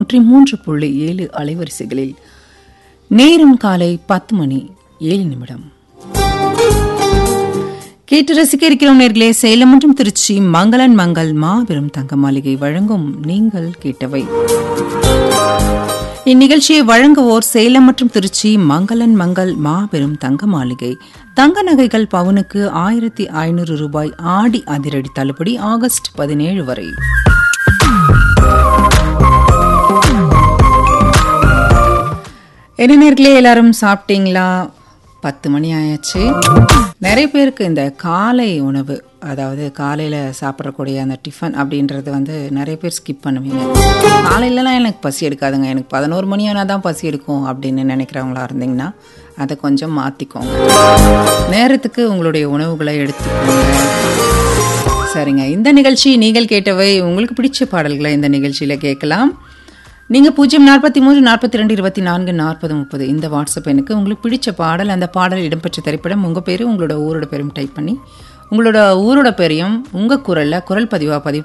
நூற்றி மூன்று புள்ளி ஏழு அலைவரிசைகளில் நேரம் காலை பத்து மணி ஏழு நிமிடம் கேட்டு ரசிக்க இருக்கிறோம் நேர்களே சேலம் மற்றும் திருச்சி மங்களன் மங்கள் மாபெரும் தங்க மாளிகை வழங்கும் நீங்கள் கேட்டவை இந்நிகழ்ச்சியை வழங்குவோர் சேலம் மற்றும் திருச்சி மங்களன் மங்கள் மாபெரும் தங்க மாளிகை தங்க நகைகள் பவுனுக்கு ஆயிரத்தி ஐநூறு ரூபாய் ஆடி அதிரடி தள்ளுபடி ஆகஸ்ட் பதினேழு வரை என்ன நேர்களே எல்லாரும் சாப்பிட்டீங்களா பத்து மணி ஆயாச்சு நிறைய பேருக்கு இந்த காலை உணவு அதாவது காலையில் சாப்பிடக்கூடிய அந்த டிஃபன் அப்படின்றது வந்து நிறைய பேர் ஸ்கிப் பண்ணுவீங்க காலையிலலாம் எனக்கு பசி எடுக்காதுங்க எனக்கு பதினோரு மணி ஆனால் தான் பசி எடுக்கும் அப்படின்னு நினைக்கிறவங்களா இருந்தீங்கன்னா அதை கொஞ்சம் மாற்றிக்கோங்க நேரத்துக்கு உங்களுடைய உணவுகளை எடுத்துக்கோங்க சரிங்க இந்த நிகழ்ச்சி நீங்கள் கேட்டவை உங்களுக்கு பிடிச்ச பாடல்களை இந்த நிகழ்ச்சியில் கேட்கலாம் நீங்கள் பூஜ்ஜியம் நாற்பத்தி மூன்று நாற்பத்தி ரெண்டு இருபத்தி நான்கு நாற்பது முப்பது இந்த வாட்ஸ்அப் எனக்கு உங்களுக்கு பிடிச்ச பாடல் அந்த பாடல் இடம்பெற்ற திரைப்படம் உங்கள் பேர் உங்களோட ஊரோட பேரும் டைப் பண்ணி உங்களோட ஊரோட பேரையும் உங்கள் குரலில் குரல் பதிவாக பதிவு